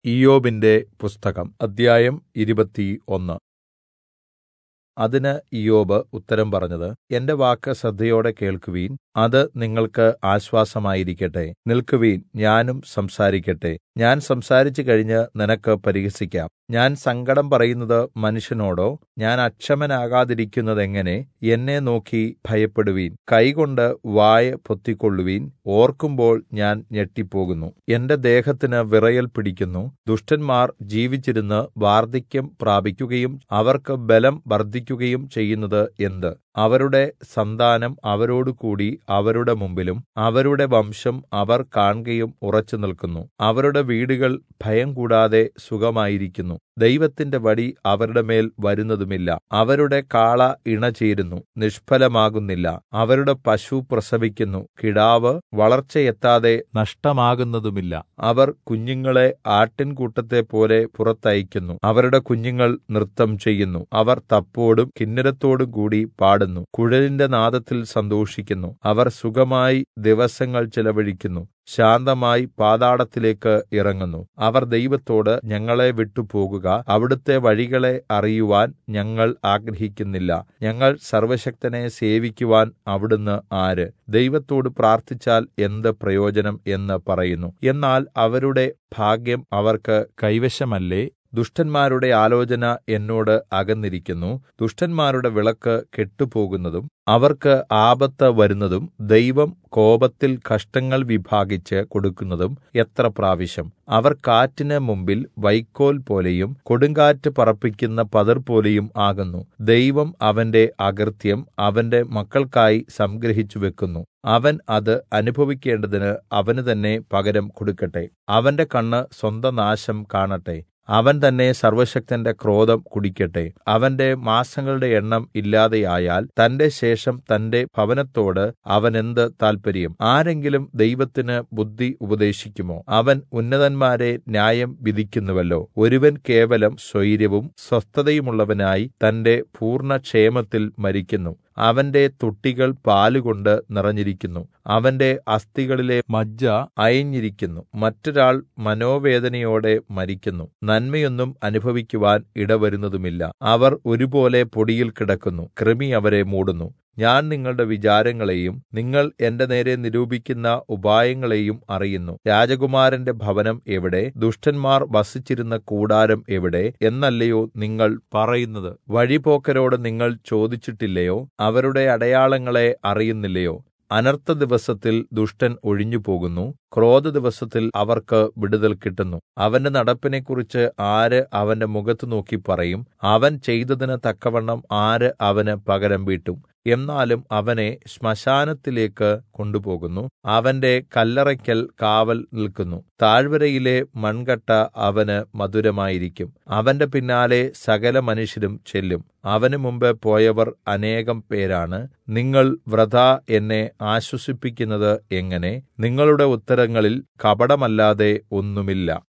ഇയ്യോബിന്റെ പുസ്തകം അദ്ധ്യായം ഇരുപത്തിയൊന്ന് അതിന് ഇയ്യോബ് ഉത്തരം പറഞ്ഞത് എന്റെ വാക്ക് ശ്രദ്ധയോടെ കേൾക്കുവിൻ അത് നിങ്ങൾക്ക് ആശ്വാസമായിരിക്കട്ടെ നിൽക്കുവിൻ ഞാനും സംസാരിക്കട്ടെ ഞാൻ സംസാരിച്ചു കഴിഞ്ഞ് നിനക്ക് പരിഹസിക്കാം ഞാൻ സങ്കടം പറയുന്നത് മനുഷ്യനോടോ ഞാൻ അക്ഷമനാകാതിരിക്കുന്നതെങ്ങനെ എന്നെ നോക്കി ഭയപ്പെടുവിൻ കൈകൊണ്ട് വായ് പൊത്തിക്കൊള്ളുവിൻ ഓർക്കുമ്പോൾ ഞാൻ ഞെട്ടിപ്പോകുന്നു എന്റെ ദേഹത്തിന് വിറയൽ പിടിക്കുന്നു ദുഷ്ടന്മാർ ജീവിച്ചിരുന്ന് വാർദ്ധക്യം പ്രാപിക്കുകയും അവർക്ക് ബലം വർദ്ധിക്കുകയും ചെയ്യുന്നത് എന്ത് അവരുടെ സന്താനം അവരോടുകൂടി അവരുടെ മുമ്പിലും അവരുടെ വംശം അവർ കാൺകയും ഉറച്ചുനില്ക്കുന്നു അവരുടെ വീടുകൾ ഭയം കൂടാതെ സുഖമായിരിക്കുന്നു ദൈവത്തിന്റെ വടി അവരുടെ മേൽ വരുന്നതുമില്ല അവരുടെ കാള ഇണചേരുന്നു നിഷ്ഫലമാകുന്നില്ല അവരുടെ പശു പ്രസവിക്കുന്നു കിടാവ് വളർച്ചയെത്താതെ നഷ്ടമാകുന്നതുമില്ല അവർ കുഞ്ഞുങ്ങളെ ആട്ടിൻകൂട്ടത്തെപ്പോലെ പുറത്തയക്കുന്നു അവരുടെ കുഞ്ഞുങ്ങൾ നൃത്തം ചെയ്യുന്നു അവർ തപ്പോടും കിന്നരത്തോടും കൂടി പാടുന്നു കുഴലിന്റെ നാദത്തിൽ സന്തോഷിക്കുന്നു അവർ സുഖമായി ദിവസങ്ങൾ ചെലവഴിക്കുന്നു ശാന്തമായി പാതാളത്തിലേക്ക് ഇറങ്ങുന്നു അവർ ദൈവത്തോട് ഞങ്ങളെ വിട്ടുപോകുക അവിടുത്തെ വഴികളെ അറിയുവാൻ ഞങ്ങൾ ആഗ്രഹിക്കുന്നില്ല ഞങ്ങൾ സർവ്വശക്തനെ സേവിക്കുവാൻ അവിടുന്ന് ആര് ദൈവത്തോട് പ്രാർത്ഥിച്ചാൽ എന്ത് പ്രയോജനം എന്ന് പറയുന്നു എന്നാൽ അവരുടെ ഭാഗ്യം അവർക്ക് കൈവശമല്ലേ ദുഷ്ടന്മാരുടെ ആലോചന എന്നോട് അകന്നിരിക്കുന്നു ദുഷ്ടന്മാരുടെ വിളക്ക് കെട്ടുപോകുന്നതും അവർക്ക് ആപത്ത് വരുന്നതും ദൈവം കോപത്തിൽ കഷ്ടങ്ങൾ വിഭാഗിച്ച് കൊടുക്കുന്നതും എത്ര പ്രാവശ്യം അവർ കാറ്റിന് മുമ്പിൽ വൈക്കോൽ പോലെയും കൊടുങ്കാറ്റ് പറപ്പിക്കുന്ന പതിർ പോലെയും ആകുന്നു ദൈവം അവന്റെ അകൃത്യം അവന്റെ മക്കൾക്കായി സംഗ്രഹിച്ചു വെക്കുന്നു അവൻ അത് അനുഭവിക്കേണ്ടതിന് അവന് തന്നെ പകരം കൊടുക്കട്ടെ അവന്റെ കണ്ണ് സ്വന്തം നാശം കാണട്ടെ അവൻ തന്നെ സർവ്വശക്തന്റെ ക്രോധം കുടിക്കട്ടെ അവന്റെ മാസങ്ങളുടെ എണ്ണം ഇല്ലാതെയായാൽ തന്റെ ശേഷം തന്റെ ഭവനത്തോട് അവനെന്ത് താല്പര്യം ആരെങ്കിലും ദൈവത്തിന് ബുദ്ധി ഉപദേശിക്കുമോ അവൻ ഉന്നതന്മാരെ ന്യായം വിധിക്കുന്നുവല്ലോ ഒരുവൻ കേവലം സ്വൈര്യവും സ്വസ്ഥതയുമുള്ളവനായി തന്റെ പൂർണ്ണക്ഷേമത്തിൽ മരിക്കുന്നു അവന്റെ തൊട്ടികൾ പാലുകൊണ്ട് നിറഞ്ഞിരിക്കുന്നു അവന്റെ അസ്ഥികളിലെ മജ്ജ അയഞ്ഞിരിക്കുന്നു മറ്റൊരാൾ മനോവേദനയോടെ മരിക്കുന്നു നന്മയൊന്നും അനുഭവിക്കുവാൻ ഇടവരുന്നതുമില്ല അവർ ഒരുപോലെ പൊടിയിൽ കിടക്കുന്നു കൃമി അവരെ മൂടുന്നു ഞാൻ നിങ്ങളുടെ വിചാരങ്ങളെയും നിങ്ങൾ എന്റെ നേരെ നിരൂപിക്കുന്ന ഉപായങ്ങളെയും അറിയുന്നു രാജകുമാരന്റെ ഭവനം എവിടെ ദുഷ്ടന്മാർ വസിച്ചിരുന്ന കൂടാരം എവിടെ എന്നല്ലയോ നിങ്ങൾ പറയുന്നത് വഴിപോക്കരോട് നിങ്ങൾ ചോദിച്ചിട്ടില്ലയോ അവരുടെ അടയാളങ്ങളെ അറിയുന്നില്ലയോ അനർത്ഥ ദിവസത്തിൽ ദുഷ്ടൻ ഒഴിഞ്ഞുപോകുന്നു ക്രോധ ദിവസത്തിൽ അവർക്ക് വിടുതൽ കിട്ടുന്നു അവന്റെ നടപ്പിനെക്കുറിച്ച് ആര് അവന്റെ മുഖത്ത് നോക്കി പറയും അവൻ ചെയ്തതിന് തക്കവണ്ണം ആര് അവന് പകരം വീട്ടും എന്നാലും അവനെ ശ്മശാനത്തിലേക്ക് കൊണ്ടുപോകുന്നു അവന്റെ കല്ലറയ്ക്കൽ കാവൽ നിൽക്കുന്നു താഴ്വരയിലെ മൺകട്ട അവന് മധുരമായിരിക്കും അവന്റെ പിന്നാലെ സകല മനുഷ്യരും ചെല്ലും അവന് മുമ്പ് പോയവർ അനേകം പേരാണ് നിങ്ങൾ വ്രതാ എന്നെ ആശ്വസിപ്പിക്കുന്നത് എങ്ങനെ നിങ്ങളുടെ ഉത്തരങ്ങളിൽ കപടമല്ലാതെ ഒന്നുമില്ല